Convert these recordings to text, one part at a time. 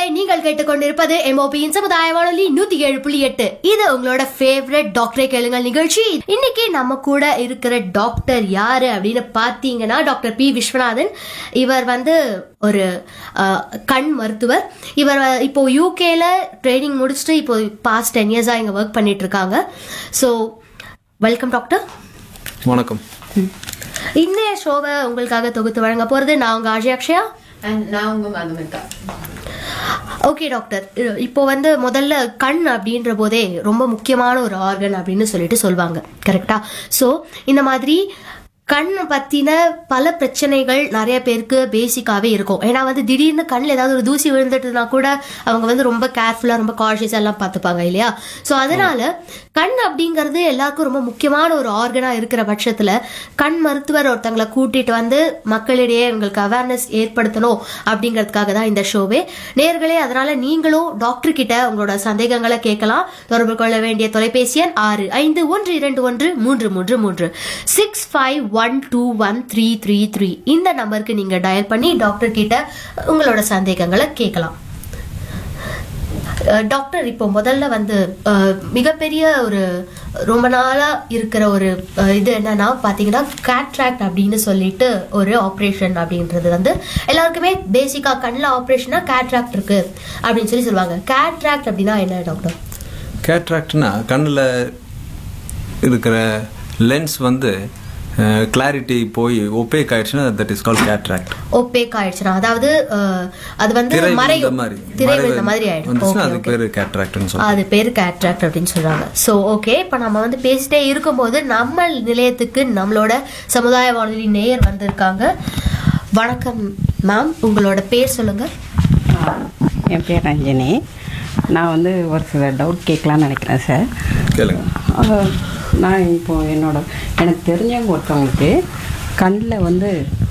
நீங்கள் கேட்டுக்கொண்டிருப்பது எம்ஓபியின் சமுதாய வானொலி நூத்தி ஏழு புள்ளி எட்டு இது உங்களோட ஃபேவரட் டாக்டரை கேளுங்கள் நிகழ்ச்சி இன்னைக்கு நம்ம கூட இருக்கிற டாக்டர் யாரு அப்படின்னு பாத்தீங்கன்னா டாக்டர் பி விஸ்வநாதன் இவர் வந்து ஒரு அஹ், கண் மருத்துவர் இவர் வ- இப்போ யூகேல ட்ரைனிங் முடிச்சுட்டு இப்போ பாஸ்ட் டென் இயர்ஸா இங்க ஒர்க் பண்ணிட்டு இருக்காங்க ஸோ வெல்கம் டாக்டர் வணக்கம் இன்றைய ஷோவை உங்களுக்காக தொகுத்து வழங்க போறது நான் உங்க அஜய் அக்ஷயா அண்ட் நான் உங்க மதுமிதா ஓகே டாக்டர் இ- இப்போ வந்து முதல்ல கண் அப்படின்ற போதே ரொம்ப முக்கியமான ஒரு ஆர்கன் அப்படின்னு சொல்லிட்டு சொல்லுவாங்க கரெக்டா ஸோ இந்த மாதிரி கண் பத்தின பல பிரச்சனைகள் நிறைய பேருக்கு பேசிக்காவே இருக்கும் ஏன்னா வந்து திடீர்னு கண்ணில் ஏதாவது ஒரு தூசி விழுந்துட்டுனா கூட அவங்க வந்து ரொம்ப கேர்ஃபுல்லா ரொம்ப காஷியஸா எல்லாம் பார்த்துப்பாங்க இல்லையா ஸோ அதனால கண் அப்படிங்கிறது எல்லாருக்கும் ரொம்ப முக்கியமான ஒரு ஆர்கனா இருக்கிற பட்சத்துல கண் மருத்துவர் ஒருத்தங்களை கூட்டிட்டு வந்து மக்களிடையே உங்களுக்கு அவேர்னஸ் ஏற்படுத்தணும் அப்படிங்கிறதுக்காக தான் இந்த ஷோவே நேர்களே அதனால நீங்களும் டாக்டர் கிட்ட உங்களோட சந்தேகங்களை கேட்கலாம் தொடர்பு கொள்ள வேண்டிய தொலைபேசி எண் ஆறு ஐந்து ஒன்று இரண்டு ஒன்று மூன்று மூன்று மூன்று six five one two one three three three இந்த நம்பருக்கு நீங்க டயல் பண்ணி டாக்டர் கிட்ட உங்களோட சந்தேகங்களை கேட்கலாம் அஹ் டாக்டர் இப்போ முதல்ல வந்து அஹ், மிகப்பெரிய ஒரு ரொம்ப நாளா இருக்கிற ஒரு அஹ், இது என்னன்னா பாத்தீங்கன்னா கேட்ராக்ட் அப்படின்னு சொல்லிட்டு ஒரு ஆப்ரேஷன் அப்படின்றது வந்து எல்லாருக்குமே பேசிக்கா கண்ணில் ஆப்ரேஷனா கேட்ராக்ட் இருக்கு அப்படின்னு சொல்லி சொல்லுவாங்க கேட்ராக்ட் அப்படின்னா என்ன டாக்டர் கேட்ராக்ட்னா கண்ணில் இருக்கிற லென்ஸ் வந்து கிளாரிட்டி போய் ஒப்பேக் ஆயிடுச்சுன்னா that is call cataract opaque ஆயிடுச்சுனா அதாவது அஹ், அது வந்து திரை விழுந்த மறையும் மாதிரி திரை மறைவு விழுந்த மாதிரி ஆயிடும் வந்துச்சுன்னா Okay, அதுக்கு okay. பேர் கேட்ராக்ட்னு சொல்லுவாங்க அது பேர் கேட்ராக்ட் அப்படின்னு சொல்றாங்க ஸோ ஓகே இப்போ நம்ம வந்து பேசிட்டே இருக்கும்போது நம்ம நிலையத்துக்கு நம்மளோட சமுதாய வானொலி நேயர் வந்திருக்காங்க வணக்கம் மேம் உங்களோட பேர் சொல்லுங்க என் பேர் ரஞ்சினி நான் வந்து ஒரு சில டவுட் கேட்கலான்னு நினைக்கிறேன் சார் கேளுங்க அஹ், நான் இப்போ என்னோட எனக்கு தெரிஞ்சவங்க ஒருத்தவங்களுக்கு கண்ணில் வந்து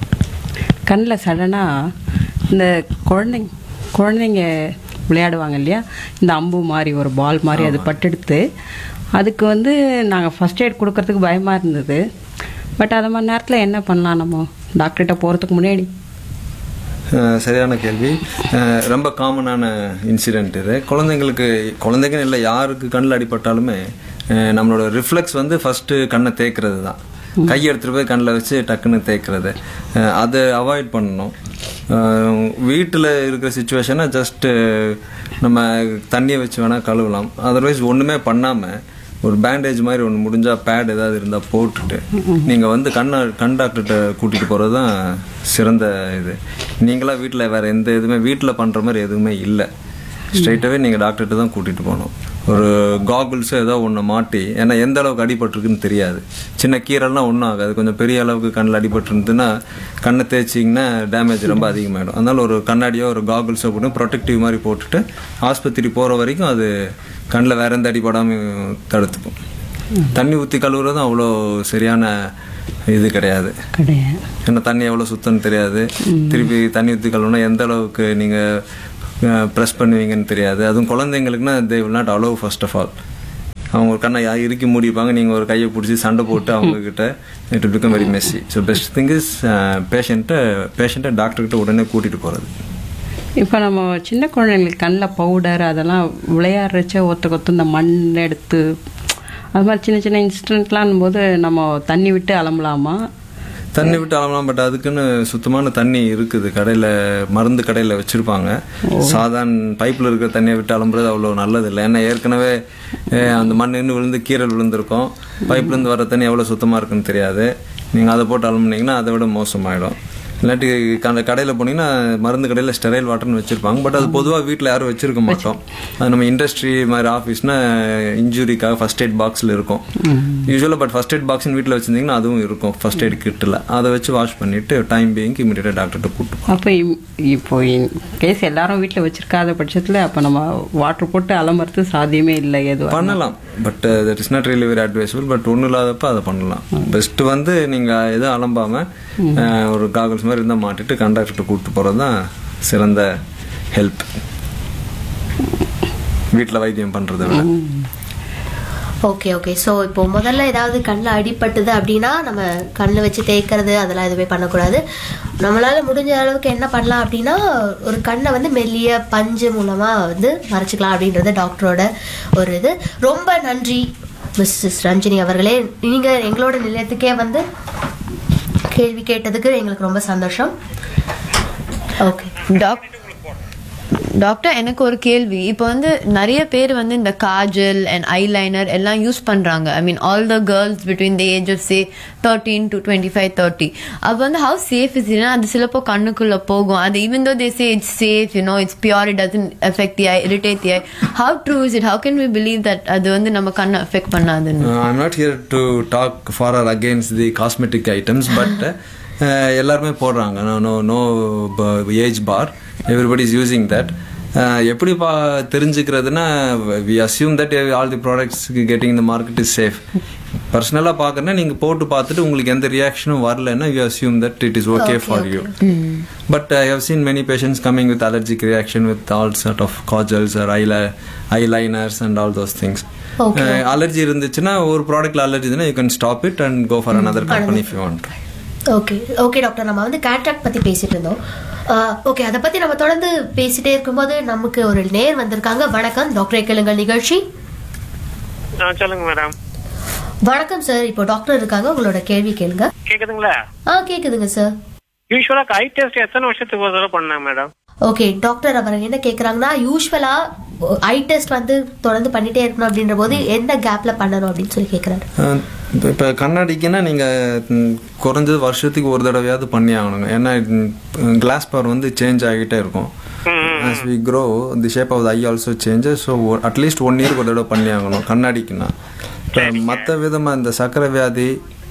கண்ணில் சடனாக இந்த குழந்தைங்க குழந்தைங்க விளையாடுவாங்க இல்லையா இந்த அம்பு மாதிரி ஒரு பால் மாதிரி அது பட்டெடுத்து அதுக்கு வந்து நாங்கள் ஃபஸ்ட் எய்ட் கொடுக்கறதுக்கு பயமாக இருந்தது பட் அது மாதிரி நேரத்தில் என்ன பண்ணலாம் நம்ம டாக்டர்கிட்ட போகிறதுக்கு முன்னாடி அஹ், சரியான கேள்வி அஹ், ரொம்ப காமனான இன்சிடென்ட் இது குழந்தைங்களுக்கு குழந்தைங்கன்னு இல்லை யாருக்கு கண்ணில் அடிபட்டாலுமே அஹ், நம்மளோட ரிஃப்ளெக்ஸ் வந்து ஃபர்ஸ்ட் கண்ணை தேய்க்கிறது தான் கை எடுத்துட்டு போய் கண்ணில் வச்சு டக்குன்னு தேய்க்கிறது அஹ், அதை அவாய்ட் பண்ணணும் வீட்டில் இருக்கிற சுச்சுவேஷனை ஜஸ்ட்டு நம்ம தண்ணியை வச்சு வேணால் கழுவலாம் அதர்வைஸ் ஒன்றுமே பண்ணாமல் ஒரு பேண்டேஜ் மாதிரி ஒன்று முடிஞ்சா பேட் ஏதாவது இருந்தால் போட்டுட்டு நீங்கள் வந்து கண்ணா கண் டாக்டர்கிட்ட கூட்டிகிட்டு போகிறது தான் சிறந்த இது நீங்களா வீட்டில் வேறு எந்த இதுவுமே வீட்டில் பண்ணுற மாதிரி எதுவுமே இல்லை ஸ்ட்ரைட்டாகவே நீங்கள் டாக்டர்கிட்ட தான் கூட்டிகிட்டு போகணும் ஒரு காகுல்ஸோ ஏதோ ஒன்று மாட்டி ஏன்னா எந்த அளவுக்கு அடிபட்டிருக்குன்னு தெரியாது சின்ன கீரல்லாம் ஒன்றும் ஆகாது கொஞ்சம் பெரிய அளவுக்கு கண்ணில் அடிபட்டிருந்துன்னா கண்ணை தேய்ச்சிங்கன்னா டேமேஜ் ரொம்ப அதிகமாகிடும் அதனால ஒரு கண்ணாடியோ ஒரு காகுல்ஸோ போட்டு ப்ரொடெக்டிவ் மாதிரி போட்டுட்டு ஆஸ்பத்திரி போகிற வரைக்கும் அது கண்ணில் வேற எந்த அடிபடாமல் தடுத்துக்கும் தண்ணி ஊற்றி கழுவுறதும் அவ்வளோ சரியான இது கிடையாது கிடையாது ஏன்னா தண்ணி எவ்வளோ சுத்தம்னு தெரியாது திருப்பி தண்ணி ஊற்றி கழுவுனா எந்த அளவுக்கு நீங்கள் ப்ரெஸ் பண்ணுவீங்கன்னு தெரியாது அதுவும் குழந்தைங்களுக்குன்னா they will not allow first of all அவங்க ஒரு கண்ணை யா- இறுக்கி மூடிப்பாங்க நீங்கள் ஒரு கையை பிடிச்சி சண்டை போட்டு அவங்க கிட்ட it become very messy so best thing is பேஷண்ட்டை பேஷண்ட்டை டாக்டர்கிட்ட உடனே கூட்டிகிட்டு போகிறது இப்போ நம்ம சின்ன குழந்தைங்களுக்கு கண்ணில் பவுடர் அதெல்லாம் விளையாடுறச்ச ஒத்த கொத்து இந்த மண் எடுத்து அது மாதிரி சின்ன சின்ன இன்சிடென்ட்லாம் போது நம்ம தண்ணி விட்டு அலம்பலாமா தண்ணி விட்டு அலம்பலாம் பட் அதுக்குன்னு சுத்தமான தண்ணி இருக்குது கடையில் மருந்து கடையில் வச்சுருப்பாங்க சாதாரண பைப்பில் இருக்கிற தண்ணியை விட்டு அலம்புறது அவ்வளோ நல்லது இல்லை ஏன்னா ஏற்கனவே அஹ், அந்த மண் இன்னும் விழுந்து கீரல் விழுந்திருக்கும் பைப்லேருந்து வர தண்ணி எவ்வளோ சுத்தமாக இருக்குன்னு தெரியாது நீங்கள் அதை போட்டு அலம்புனீங்கன்னா அதை விட மோசமாயிடும் இல்லாட்டி அந்த கடையில் போனீங்கன்னா மருந்து கடையில் ஸ்டெரைல் வாட்டர்னு வச்சுருப்பாங்க பட் அது பொதுவாக வீட்டில் யாரும் வச்சிருக்க மாட்டோம் அது நம்ம இண்டஸ்ட்ரி மாதிரி ஆஃபீஸ்னா இன்ஜுரிக்காக ஃபர்ஸ்ட் எய்ட் பாக்ஸில் இருக்கும் யூஸ்வலாக பட் ஃபர்ஸ்ட் எய்ட் பாக்ஸ்னு வீட்டில் வச்சிருந்தீங்கன்னா அதுவும் இருக்கும் ஃபர்ஸ்ட் எய்ட் கிட்டில் அதை வச்சு வாஷ் பண்ணிட்டு டைம் பீயிங்க்கு இமீடியட்டாக டாக்டர்கிட்ட கூப்பிட்டு அப்போ இம்- இப்போ கேஸ் எல்லாரும் வீட்டில் வச்சிருக்காத பட்சத்தில் அப்போ நம்ம வாட்டர் போட்டு அலம்புறது சாத்தியமே இல்லை எதுவும் பண்ணலாம் but that is not really very advisable but ஒன்றும் இல்லாதப்ப அதை பண்ணலாம் பெஸ்ட் வந்து நீங்கள் எதுவும் அலம்பாமல் ஒரு காகல்ஸ் மாதிரி இருந்தால் மாட்டிட்டு கண்டக்டர்கிட்ட கூப்பிட்டு போகிறது தான் சிறந்த ஹெல்ப் வீட்டில் வைத்தியம் பண்ணுறதை விட ஓகே ஓகே ஸோ இப்போ முதல்ல ஏதாவது கண்ணில் அடிபட்டுது அப்படின்னா நம்ம கண்ணில் வச்சு தேய்க்கிறது அதெல்லாம் எதுவுமே பண்ணக்கூடாது நம்மளால முடிஞ்ச அளவுக்கு என்ன பண்ணலாம் அப்படின்னா ஒரு கண்ணை வந்து மெல்லிய பஞ்சு மூலமாக வந்து மறைச்சிக்கலாம் அப்படின்றது டாக்டரோட ஒரு இது ரொம்ப நன்றி மிஸ்ஸஸ் ரஞ்சினி அவர்களே நீங்கள் எங்களோட நிலையத்துக்கே வந்து கேள்வி கேட்டதுக்கு எங்களுக்கு ரொம்ப சந்தோஷம் ஓகே டாக் டாக்டர் எனக்கு ஒரு கேள்வி இப்போ வந்து நிறைய பேர் வந்து இந்த காஜல் அண்ட் ஐலைனர் எல்லாம் யூஸ் பண்றாங்க I mean all the girls between the age of say thirteen to twenty five thirty அப்போ வந்து ஹவு சேஃப் இஸ் ஏன்னா அது சிலப்போ கண்ணுக்குள்ள போகும் அது even though they say it's safe you know it's pure it doesn't effect the eye irritate the eye how true is it how can we believe that அது வந்து நம்ம கண்ணை எஃபெக்ட் பண்ணாதுன்னு Uh, I'm not here to talk for or against the cosmetic items, but uh, எல்லாருமே போடுறாங்க no no no age bar everybody is using that எப்படி பா தெரிஞ்சுக்கிறதுனா we assume that all the products getting இந்த market is safe பர்சனலாக பார்க்கறனா நீங்கள் போட்டு பார்த்துட்டு உங்களுக்கு எந்த ரியாக்ஷனும் வரலன்னா you assume that it is okay for you but I have seen many patients coming with allergic reaction with all sort of kajals or ஐல eyeliners and all those things allergy இருந்துச்சுன்னா ஒரு ப்ராடக்ட்ல அலர்ஜி இருந்துச்சுன்னா you can stop it and go for another company if you want okay okay doctor நம்ம வந்து cataract பத்தி பேசிட்டு இருந்தோம் okay அதை பத்தி நம்ம தொடர்ந்து பேசிட்டே இருக்கும்போது நமக்கு ஒரு நேர் வந்திருக்காங்க வணக்கம் டாக்டர் கேளுங்கள் நிகழ்ச்சி ஆ சொல்லுங்க மேடம் வணக்கம் சார் இப்போ டாக்டர் இருக்காங்க உங்களோட கேள்வி கேளுங்க கேக்குதுங்களா ஆ கேக்குதுங்க சார் யூஸ்வலா ஐ டெஸ்ட் எத்தனை வருஷத்துக்கு ஒரு தடவை பண்ணாங்க மேடம் ஓகே டாக்டர் அவர் என்ன கேக்குறாங்கன்னா யூஸ்வலா ஐ டெஸ்ட் வந்து தொடர்ந்து பண்ணிட்டே இருக்கணும் அப்படின்ற போது எந்த கேப்ல பண்ணணும் அப்படின்னு சொல்லி கேக்குறாரு இப்போ கண்ணாடிக்குன்னா நீங்கள் குறைஞ்சது வருஷத்துக்கு ஒரு தடவையாவது பண்ணி ஆகணுங்க ஏன்னா கிளாஸ் பவர் வந்து சேஞ்ச் ஆகிட்டே இருக்கும் as we grow the shape of the eye also changes so at least one இயருக்கு ஒரு தடவை பண்ணி ஆகணும் கண்ணாடிக்குன்னா இப்போ மற்ற விதமாக இந்த சர்க்கரை வியாதி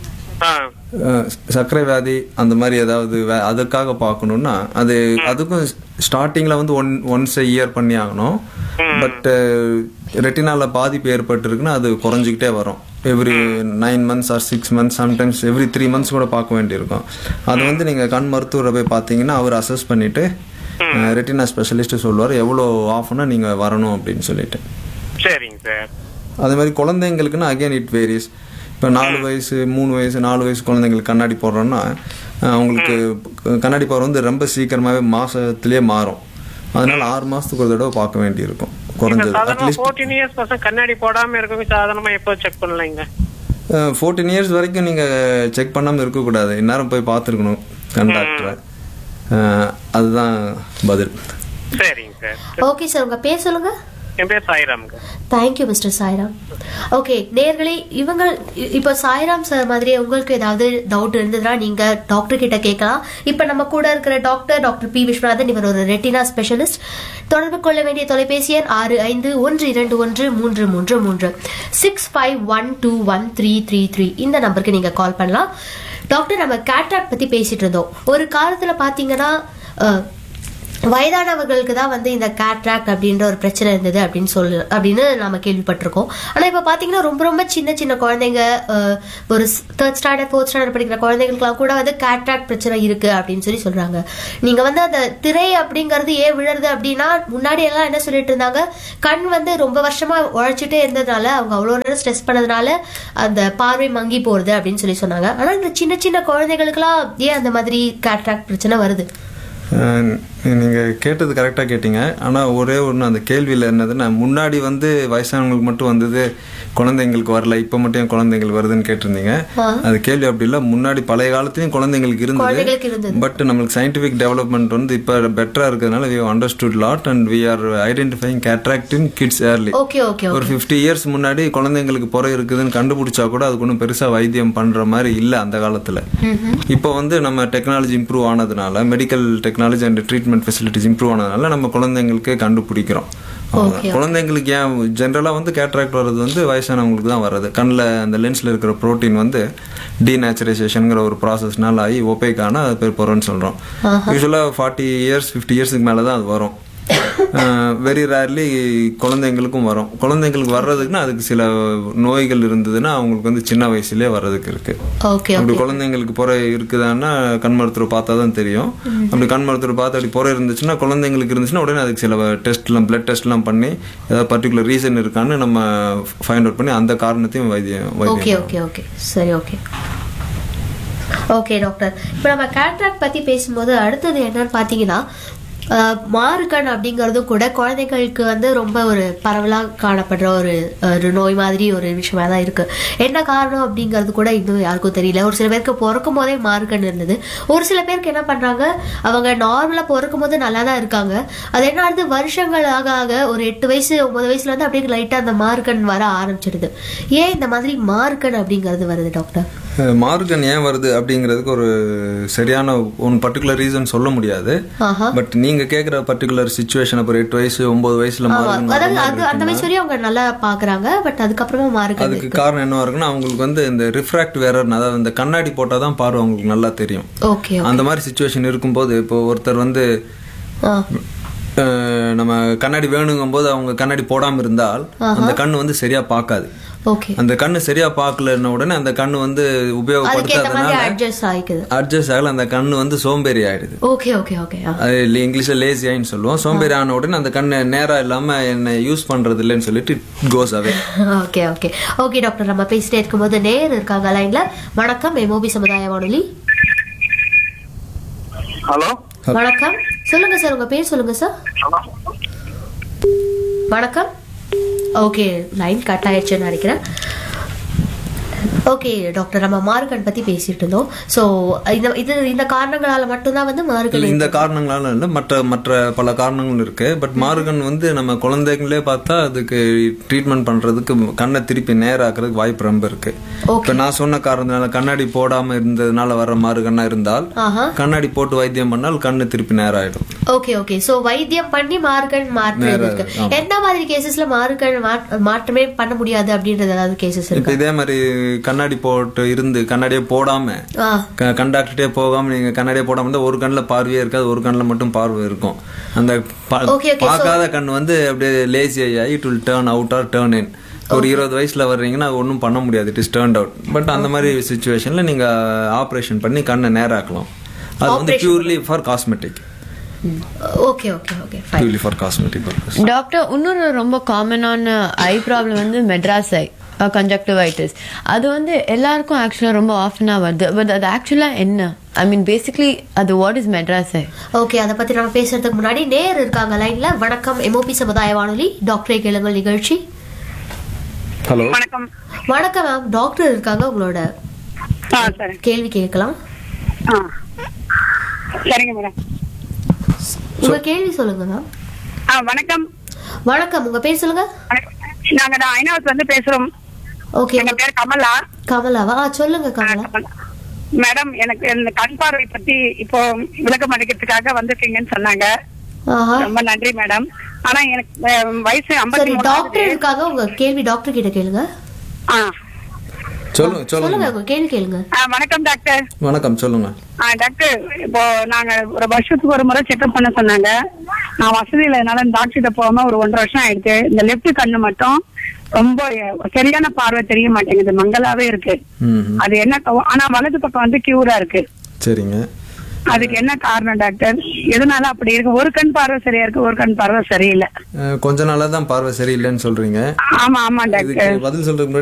ஆ அஹ், சர்க்கரை வியாதி அந்த மாதிரி ஏதாவது வே- அதுக்காக பார்க்கணுன்னா அது அதுக்கும் ஸ்டார்டிங்கில் வந்து ஒன் ஒன்ஸ் இயர் பண்ணி ஆகணும் பட் ரெட்டினால பாதிப்பு ஏற்பட்டிருக்குன்னா அது குறைஞ்சிக்கிட்டே வரும் every nine months or six months sometimes every three months கூட பார்க்க வேண்டியிருக்கும் அது வந்து நீங்கள் கண் மருத்துவரை போய் பார்த்தீங்கன்னா அவர் அசஸ் பண்ணிவிட்டு ரெட்டினா ஸ்பெஷலிஸ்ட் சொல்லுவார் எவ்வளோ ஆஃப்னா நீங்கள் வரணும் அப்படின்னு சொல்லிட்டு சரிங்க சார் அதே மாதிரி குழந்தைங்களுக்குன்னா அகைன் இட் வேரிஸ் இப்போ நாலு வயசு மூணு வயசு நாலு வயசு குழந்தைங்களுக்கு கண்ணாடி போடுறோன்னா அஹ், அவங்களுக்கு கண்ணாடி பவர் வந்து ரொம்ப சீக்கிரமாகவே மாசத்துலயே மாறும் அதனால ஆறு மாசத்துக்கு ஒரு தடவை பார்க்க வேண்டியிருக்கும் குறைஞ்சது சாதாரணமா அட்லீஸ்ட் ஃபோர்டீன் இயர்ஸ் பசங்க கண்ணாடி போடாம இருக்கவங்க சாதாரணமா எப்போ செக் பண்ணலைங்க ஃபோர்டீன் இயர்ஸ் வரைக்கும் நீங்கள் செக் பண்ணாமல் இருக்கக்கூடாது இந்நேரம் போய் பார்த்துருக்கணும் கண் டாக்டரை அஹ், அதுதான் பதில் சரிங்க சார் ஓகே சார் உங்க பேர் சொல்லுங்க என் பேர் சாய்ராமுங்க தேங்க்யூ மிஸ்டர் சாய்ராம் ஓகே நேர்களே இவங்க இ- இப்போ சாய்ராம் சார் மாதிரி உங்களுக்கு ஏதாவது டவுட் இருந்ததுன்னா நீங்க டாக்டர் கிட்ட கேட்கலாம் இப்போ நம்ம கூட இருக்கிற டாக்டர் டாக்டர் பி விஸ்வநாதன் இவர் ஒரு ரெட்டினா ஸ்பெஷலிஸ்ட் தொடர்பு கொள்ள வேண்டிய தொலைபேசி எண் ஆறு ஐந்து ஒன்று இரண்டு ஒன்று மூன்று மூன்று மூன்று six five one two one three three three இந்த நம்பருக்கு நீங்க கால் பண்ணலாம் டாக்டர் நம்ம கேட்ராக்ட் பத்தி பேசிட்டு இருந்தோம் ஒரு காலத்துல பாத்தீங்கன்னா அஹ், வயதானவர்களுக்கு தான் வந்து இந்த கேட்ராக்ட் அப்படின்ற ஒரு பிரச்சனை இருந்தது அப்படின்னு சொல்லு அப்படின்னு நாம கேள்விப்பட்டிருக்கோம் ஆனா இப்ப பாத்தீங்கன்னா ரொம்ப ரொம்ப சின்ன சின்ன குழந்தைங்க அஹ், ஒரு தேர்ட் ஸ்டாண்டர்ட் ஃபோர்த் ஸ்டாண்டர்ட் படிக்கிற குழந்தைங்களுக்குலாம் கூட வந்து கேட்ராக்ட் பிரச்சனை இருக்கு அப்படின்னு சொல்லி சொல்றாங்க நீங்க வந்து அந்த திரை அப்படிங்கிறது ஏன் விழுறது அப்படின்னா முன்னாடி எல்லாம் என்ன சொல்லிட்டு இருந்தாங்க கண் வந்து ரொம்ப வருஷமா உழைச்சிட்டே இருந்ததுனால அவங்க அவ்வளோ நேரம் ஸ்ட்ரெஸ் பண்ணதுனால அந்த பார்வை மங்கி போறது அப்படின்னு சொல்லி சொன்னாங்க ஆனா இந்த சின்ன சின்ன குழந்தைகளுக்குலாம் ஏன் அந்த மாதிரி கேட்ராக்ட் பிரச்சனை வருது அஹ் நீங்க கேட்டது கரெக்டாக கேட்டீங்க ஆனால் ஒரே ஒன்று அந்த கேள்வியில் என்னதுன்னா முன்னாடி வந்து வயசானவங்களுக்கு மட்டும் வந்தது குழந்தைங்களுக்கு வரல இப்போ மட்டும் ஏன் குழந்தைங்களுக்கு வருதுன்னு கேட்டிருந்தீங்க அது கேள்வி அப்படி இல்லை முன்னாடி பழைய காலத்துலயும் குழந்தைங்களுக்கு குழந்தைகளுக்கு இருந்தது இருந்தது. பட் நம்மளுக்கு சயின்டிஃபிக் டெவலப்மெண்ட் வந்து இப்போ பெட்டராக இருக்கிறதுனால we understood lot and we are identifying cataract in kids early okay okay ஒரு ஃபிஃப்டி இயர்ஸ் முன்னாடி குழந்தைங்களுக்கு புறை இருக்குதுன்னு கண்டுபிடிச்சா கூட அதுக்கு ஒன்றும் பெருசா வைத்தியம் பண்ற மாதிரி இல்லை அந்த காலத்துல இப்போ வந்து நம்ம டெக்னாலஜி இம்ப்ரூவ் ஆனதுனால medical technology and treatment facilities improve ஆனதுனால நம்ம குழந்தைங்களுக்கு கண்டுபிடிக்கிறோம் அவ்வளவுதான். குழந்தைங்களுக்கு ஏன் ஜென்ரலாக வந்து கேட்ராக்ட் வர்றது வந்து வயசானவங்களுக்கு தான் வர்றது கண்ணில் அந்த லென்ஸில் இருக்கிற ப்ரோட்டீன் வந்து டீநேச்சுரைசேஷனுங்கிற ஒரு ப்ராசஸ்னால ஆகி ஒப்பேக்கான அது பேர் பொறன்னு சொல்கிறோம் யூஸ்வலாக ஃபார்ட்டி இயர்ஸ் ஃபிஃப்டி இயர்ஸ்க்கு மேலே தான் அது வரும் வெரி ரேர்லி குழந்தைங்களுக்கும் வரும் குழந்தைங்களுக்கு வர்றதுக்குன்னா அதுக்கு சில நோய்கள் இருந்ததுன்னா அவங்களுக்கு வந்து சின்ன வயசுலயே வர்றதுக்கு இருக்கு ஓகே அப்படி குழந்தைங்களுக்கு புறை இருக்குதான்னா கண் மருத்துவர் பார்த்தா தான் தெரியும் அப்படி கண் மருத்துவர் பார்த்து அப்படி புறை இருந்துச்சுன்னா குழந்தைங்களுக்கு இருந்துச்சுன்னா உடனே அதுக்கு சில டெஸ்ட்லாம் பிளட் டெஸ்ட்லாம் பண்ணி ஏதாவது பர்டிகுலர் ரீசன் இருக்கான்னு நம்ம ஃபைண்ட் அவுட் பண்ணி அந்த காரணத்தையும் வைத்தியம் ஓகே வைத்தியம் ஓகே ஓகே சரி ஓகே ஓகே டாக்டர் இப்போ நம்ம கேட்ராக்ட் பற்றி பேசும்போது அடுத்தது என்னன்னு பார்த்தீங்கன்னா அஹ், மாறுகண் அப்படிங்கிறதும் கூட குழந்தைகளுக்கு வந்து ரொம்ப ஒரு பரவலாக காணப்படுற ஒரு ஒரு நோய் மாதிரி ஒரு விஷயமா தான் இருக்கு என்ன காரணம் அப்படிங்கிறது கூட இன்னும் யாருக்கும் தெரியல ஒரு சில பேருக்கு பிறக்கும் போதே மாறுகண் இருந்தது ஒரு சில பேருக்கு என்ன பண்றாங்க அவங்க நார்மலாக பிறக்கும் போது நல்லா தான் இருக்காங்க அது என்ன ஆகுது வருஷங்கள் ஆக ஆக ஒரு எட்டு வயசு ஒன்பது வயசுல இருந்து அப்படியே லைட்டாக அந்த மாறுகண் வர ஆரம்பிச்சிடுது ஏன் இந்த மாதிரி மாறுகண் அப்படிங்கிறது வருது டாக்டர் அஹ் மார்கன் ஏன் வருது அப்படிங்கிறதுக்கு ஒரு சரியான ஒன் பர்டிகுலர் ரீசன் சொல்ல முடியாது ஆஹா பட் நீங்க கேக்குற பர்டிகுலர் சுச்சுவேஷன் அப்புறம் எட்டு வயசு ஒன்பது வயசுல ஆமா மார்கன் அதாவது அது அந்த வயசு வரையும் அவங்க நல்லா பாக்குறாங்க பட் அதுக்கப்புறமா மாறுகண் அதுக்கு காரணம் என்னவா இருக்குன்னா அவங்களுக்கு வந்து இந்த ரிஃப்ராக்ட் வேற அதாவது இந்த கண்ணாடி போட்டால் தான் பார்வை அவங்களுக்கு நல்லா தெரியும் ஓகே அந்த மாதிரி சுச்சுவேஷன் இருக்கும்போது இப்போ ஒருத்தர் வந்து ஆ அஹ், நம்ம கண்ணாடி வேணுங்கும் போது அவங்க கண்ணாடி போடாம இருந்தால் அந்த கண்ணு வந்து சரியா பார்க்காது ஓகே அந்த கண்ணு சரியா பார்க்கலன்ன உடனே அந்த கண்ணு வந்து அதுக்கேத்த மாதிரி உபயோகப்படுத்தாதனால அட்ஜஸ்ட் ஆயிக்குது அட்ஜஸ்ட் ஆகல அந்த கண்ணு வந்து சோம்பேறி ஆயிடுது ஓகே ஓகே ஓகே அது இங்கிலீஷ்ல லேசி ஆயின்னு சொல்லுவோம் சோம்பேறி ஆன உடனே அந்த கண்ணு நேரா இல்லாம என்ன யூஸ் பண்றது இல்லைன்னு சொல்லிட்டு goes away okay okay okay doctor நம்ம பேசிட்டே இருக்கும்போது நேர் இருக்காங்க லைன்ல வணக்கம் எம்ஓபி சமுதாய வானொலி ஹலோ வணக்கம் சொல்லுங்க சார் உங்க பேர் சொல்லுங்க சார் வணக்கம் ஓகே லைன் கட் ஆயிடுச்சுன்னு நினைக்கிறேன் ஓகே டாக்டர் நம்ம மார்கன் பத்தி பேசிட்டு இருந்தோம் ஸோ இந்த இது இந்த காரணங்களால மட்டும்தான் வந்து மார்கன் இந்த காரணங்களால இல்ல மற்ற மற்ற பல காரணங்கள் இருக்கு பட் மார்கன் வந்து நம்ம குழந்தைங்களே பார்த்தா அதுக்கு ட்ரீட்மெண்ட் பண்றதுக்கு கண்ணை திருப்பி நேராக்குறதுக்கு வாய்ப்பு ரொம்ப இருக்கு இப்ப நான் சொன்ன காரணத்தினால கண்ணாடி போடாம இருந்ததுனால வர மாறுகண்ணா இருந்தால் ஆஹா கண்ணாடி போட்டு வைத்தியம் பண்ணால் கண்ணு திருப்பி நேராயிடும் ஓகே ஓகே சோ வைத்தியம் பண்ணி மார்கன் மாற்றம் இருக்கு எந்த மாதிரி கேசஸ்ல மார்கன் மாற்றமே பண்ண முடியாது அப்படின்றது ஏதாவது கேசஸ் இப்ப இருக்கு இதே மாதிரி கண்ணாடி போட்டு இருந்து கண்ணாடியே போடாம ஆ கண்டாக்டே போகாம நீங்க கண்ணாடியே போடாம இருந்தா ஒரு கண்ணுல பார்வையே இருக்காது ஒரு கண்ணுல மட்டும் பார்வை இருக்கும் அந்த பா- Okay, okay, so- பார்க்காத கண் வந்து அப்படியே லேசி ஆகி it will turn out or turn in ஒரு இருபது வயசுல வர்றீங்கன்னா அது ஒன்றும் பண்ண முடியாது it is turn out but அந்த மாதிரி சுச்சுவேஷன்ல நீங்க ஆபரேஷன் பண்ணி கண்ணை நேராக்கலாம் அது வந்து purely for cosmetic okay okay okay fine purely for cosmetic purpose doctor இன்னொரு ரொம்ப காமனான ஐ ப்ராப்ளம் வந்து மெட்ராஸ் ஐ கன்ஜக்டிவைட்டிஸ் அது வந்து எல்லாருக்கும் ஆக்சுவலாக ரொம்ப ஆஃபனாக வருது பட் அது ஆக்சுவலாக என்ன ஐ மீன் பேசிக்லி அது what is Madras eye okay அதை பத்தி நம்ம பேசுறதுக்கு முன்னாடி நேர் இருக்காங்க லைன்ல வணக்கம் எம்ஓபி சமுதாய வானொலி டாக்டரை கேளுங்கள் நிகழ்ச்சி ஹலோ வணக்கம் வணக்கம் மேம் டாக்டர் இருக்காங்க உங்களோட ஆ சரி கேள்வி கேட்கலாம் ஆ சரிங்க மேடம் உங்க கேள்வி சொல்லுங்க மேம் ஆ வணக்கம் வணக்கம் உங்க பேர் சொல்லுங்க வணக்கம். நாங்க நான் ஐநாவத்துல இருந்து பேசுறோம் ஓகே எங்க பேர் கமலா கமலாவா ஆ, சொல்லுங்க ஆ, கமலா கமலா. மேடம் எனக்கு இந்த கண் பார்வை பத்தி இப்போ விளக்கம் அளிக்கிறதுக்காக வந்திருக்கீங்கன்னு சொன்னாங்க ஆஹா ரொம்ப நன்றி மேடம் ஆனா எனக்கு அஹ், வயசு சரி ஐம்பத்தி டாக்டர் இருக்காங்க உங்க கேள்வி டாக்டர் கிட்ட கேளுங்க ஆ சொல்லுங்க சொல்லுங்க சொல்லுங்க உங்க கேள்வி கேளுங்க ஆ, வணக்கம் டாக்டர் வணக்கம் சொல்லுங்க ஆ, டாக்டர் இப்போ நாங்க ஒரு வருஷத்துக்கு ஒரு முறை செக்அப் பண்ண சொன்னாங்க நான் வசதி இல்லாதனால டாக்டர் கிட்ட போகாம ஒரு ஒன்றரை வருஷம் ஆயிடுச்சு இந்த லெஃப்ட் கண்ணு மட்டும் ரொம்ப அஹ், சரியான பார்வை தெரிய மாட்டேங்குது மங்கலாவே இருக்கு ம் அது என்ன கவ- ஆனா வலது பக்கம் வந்து கியூரா இருக்கு சரிங்க அதுக்கு என்ன காரணம் டாக்டர் எதனால அப்படி இருக்கு ஒரு கண் பார்வை சரியா இருக்கு ஒரு கண் பார்வை சரியில்லை அஹ், கொஞ்ச நாளா தான் பார்வை சரியில்லைன்னு சொல்றீங்க ஆமா ஆமா இதுக்கு டாக்டர் பதில் சொல்றதுக்கு முன்னாடி